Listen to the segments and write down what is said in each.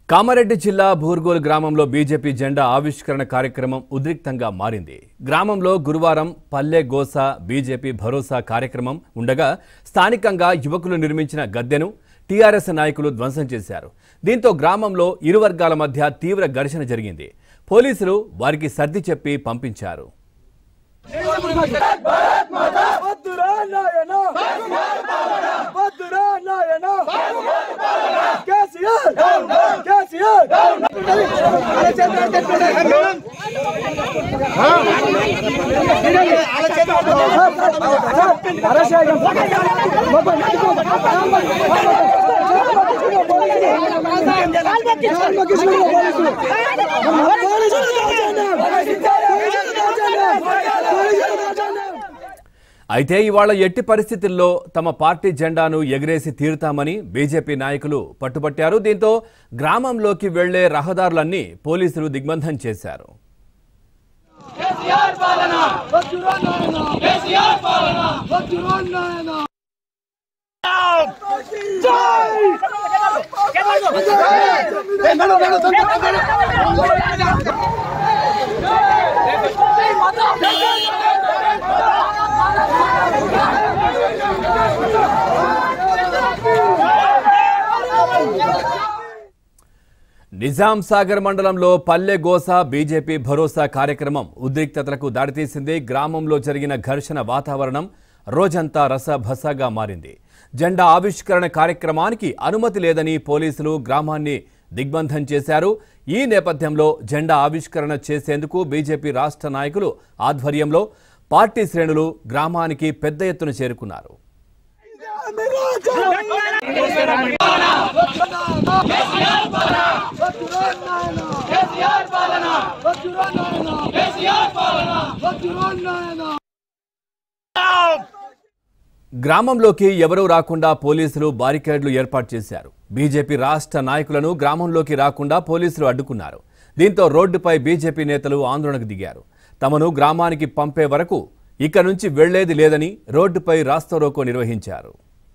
కామారెడ్డి జిల్లా భూర్గోల్ గ్రామంలో బీజేపీ జెండా ఆవిష్కరణ కార్యక్రమం ఉద్రిక్తంగా మారింది గ్రామంలో గురువారం పల్లె గోస బీజేపీ భరోసా కార్యక్రమం ఉండగా స్థానికంగా యువకులు నిర్మించిన గద్దెను టీఆర్ఎస్ నాయకులు ధ్వంసం చేశారు దీంతో గ్రామంలో ఇరు వర్గాల మధ్య తీవ్ర ఘర్షణ జరిగింది పోలీసులు వారికి సర్ది చెప్పి పంపించారు వద్దురా నాయన వద్దురా నాయన కేసీఆర్ కేసీఆర్ అయితే ఇవాళ ఎట్టి పరిస్థితుల్లో తమ పార్టీ జెండాను ఎగిరేసి తీరుతామని బీజేపీ నాయకులు పట్టుబట్టారు దీంతో గ్రామంలోకి వెళ్లే రహదారులన్నీ పోలీసులు దిగ్బంధం చేశారు నిజాం సాగర్ మండలంలో పల్లె గోస బీజేపీ భరోసా కార్యక్రమం ఉద్రిక్తతలకు దారితీసింది గ్రామంలో జరిగిన ఘర్షణ వాతావరణం రోజంతా రసభసగా మారింది జెండా ఆవిష్కరణ కార్యక్రమానికి అనుమతి లేదని పోలీసులు గ్రామాన్ని దిగ్బంధం చేశారు ఈ నేపథ్యంలో జెండా ఆవిష్కరణ చేసేందుకు బీజేపీ రాష్ట్ర నాయకులు ఆధ్వర్యంలో పార్టీ శ్రేణులు గ్రామానికి పెద్ద ఎత్తున చేరుకున్నారు గ్రామంలోకి ఎవరూ రాకుండా పోలీసులు బారికేడ్లు ఏర్పాటు చేశారు బీజేపీ రాష్ట్ర నాయకులను గ్రామంలోకి రాకుండా పోలీసులు అడ్డుకున్నారు దీంతో రోడ్డుపై బీజేపీ నేతలు ఆందోళనకు దిగారు తమను గ్రామానికి పంపే వరకు ఇక నుంచి వెళ్లేది లేదని రోడ్డుపై రాస్తారోకో నిర్వహించారు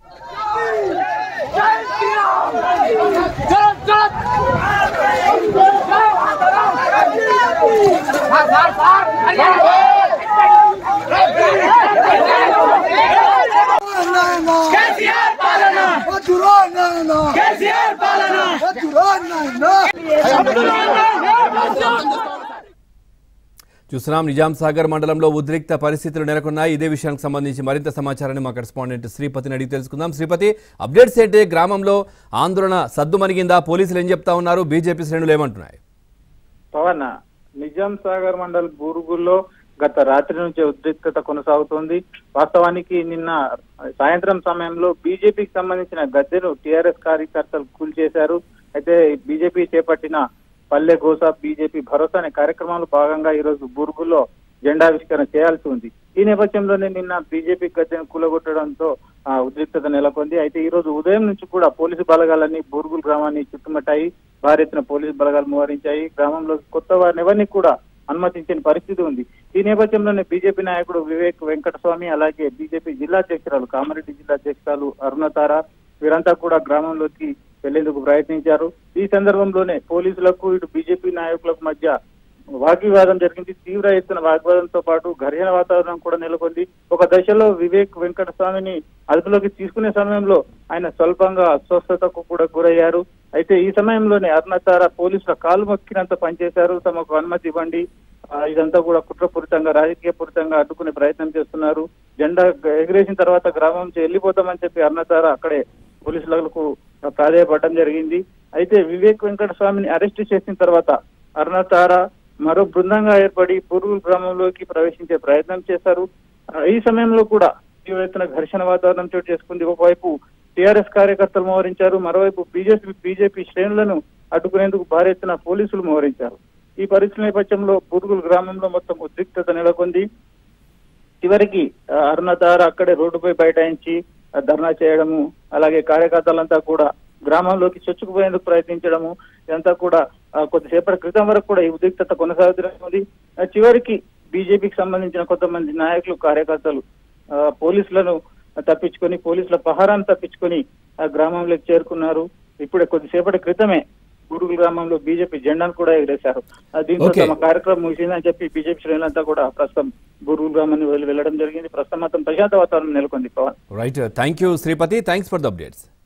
కేసీఆర్ పాలన వద్దురా నాయన కేసీఆర్ పాలన వద్దురా నాయన చూస్తున్నాం నిజాం సాగర్ మండలంలో ఉద్రిక్త పరిస్థితులు నెలకొన్నాయి ఇదే విషయానికి సంబంధించి మరింత సమాచారాన్ని మా కరెస్పాండెంట్ శ్రీపతిని అడిగి తెలుసుకుందాం శ్రీపతి అప్డేట్స్ ఏంటి గ్రామంలో ఆందోళన సద్దుమణిగిందా పోలీసులు ఏం చెప్తా ఉన్నారు బీజేపీ శ్రేణులు ఏమంటున్నాయి పవన్ నిజాం సాగర్ మండల్ బూరుగుల్లో గత రాత్రి నుంచి ఉద్రిక్తత కొనసాగుతోంది వాస్తవానికి నిన్న సాయంత్రం సమయంలో బీజేపీకి సంబంధించిన గద్దెను టీఆర్ఎస్ కార్యకర్తలు కూల్చేశారు అయితే బీజేపీ చేపట్టిన పల్లె గోసా బీజేపీ భరోసా అనే కార్యక్రమంలో భాగంగా ఈ రోజు బూరుగుల్లో జెండావిష్కరణ చేయాల్సి ఉంది ఈ నేపథ్యంలోనే నిన్న బీజేపీ గద్దెను కూలగొట్టడంతో ఆ, ఉద్రిక్తత నెలకొంది అయితే ఈ రోజు ఉదయం నుంచి కూడా పోలీసు బలగాలన్నీ బూరుగుల్ గ్రామాన్ని చుట్టుముట్టాయి భారీ ఎత్తున పోలీసు బలగాలు మోహరించాయి గ్రామంలో కొత్త వారిని ఎవరిని కూడా అనుమతించని పరిస్థితి ఉంది ఈ నేపథ్యంలోనే బీజేపీ నాయకుడు వివేక్ వెంకటస్వామి అలాగే బీజేపీ జిల్లా అధ్యక్షురాలు కామారెడ్డి జిల్లా అధ్యక్షురాలు అరుణతార వీరంతా కూడా గ్రామంలోకి వెళ్లేందుకు ప్రయత్నించారు ఈ సందర్భంలోనే పోలీసులకు ఇటు బీజేపీ నాయకులకు మధ్య వాగ్వివాదం జరిగింది తీవ్ర ఎత్తున వాగ్వాదంతో పాటు ఘర్షణ వాతావరణం కూడా నెలకొంది ఒక దశలో వివేక్ వెంకటస్వామిని అదుపులోకి తీసుకునే సమయంలో ఆయన స్వల్పంగా అస్వస్థతకు కూడా గురయ్యారు అయితే ఈ సమయంలోనే అరుణతార పోలీసుల కాలు మొక్కినంత పనిచేశారు తమకు అనుమతి ఇవ్వండి ఆ, ఇదంతా కూడా కుట్రపూరితంగా రాజకీయపూరితంగా అడ్డుకునే ప్రయత్నం చేస్తున్నారు జెండా ఎగిరేసిన తర్వాత గ్రామం నుంచి వెళ్ళిపోతామని చెప్పి అరుణతార అక్కడే పోలీసులకు ప్రాధాయపడడం జరిగింది అయితే వివేక్ వెంకటస్వామిని అరెస్ట్ చేసిన తర్వాత అరుణతార మరో బృందంగా ఏర్పడి పూర్వ గ్రామంలోకి ప్రవేశించే ప్రయత్నం చేశారు ఆ, ఈ సమయంలో కూడా తీవ్ర ఎత్తున ఘర్షణ వాతావరణం చోటు చేసుకుంది ఒకవైపు టీఆర్ఎస్ కార్యకర్తలు మోహరించారు మరోవైపు బీజేపీ బీజేపీ శ్రేణులను అడ్డుకునేందుకు భారీ ఎత్తున పోలీసులు మోహరించారు ఈ పరిస్థితి నేపథ్యంలో పూర్గుల్ గ్రామంలో మొత్తం ఉద్రిక్తత నెలకొంది చివరికి ఆ, అరుణధార అక్కడే రోడ్డుపై బైఠాయించి ఆ, ధర్నా చేయడము అలాగే కార్యకర్తలంతా కూడా గ్రామంలోకి చొచ్చుకుపోయేందుకు ప్రయత్నించడము ఇదంతా కూడా ఆ, కొద్దిసేపటి క్రితం వరకు కూడా ఈ ఉద్రిక్తత కొనసాగుతున్నది ఆ, చివరికి బీజేపీకి సంబంధించిన కొంతమంది నాయకులు కార్యకర్తలు ఆ, పోలీసులను తప్పించుకొని పోలీసుల పహారాన్ని తప్పించుకొని ఆ గ్రామంలోకి చేరుకున్నారు ఇప్పుడే కొద్దిసేపటి క్రితమే బూరుగుల గ్రామంలో బీజేపీ జెండాను కూడా ఎగరేశారు ఆ, దీంతో Okay. తమ కార్యక్రమం ముగిసిందని చెప్పి బీజేపీ శ్రేణులంతా కూడా ప్రస్తుతం బూరుగుల గ్రామాన్ని వెళ్ళి వెళ్ళడం జరిగింది ప్రస్తుతం మాత్రం ప్రశాంత వాతావరణం నెలకొంది Pavan right thank you Sripathi thanks for the updates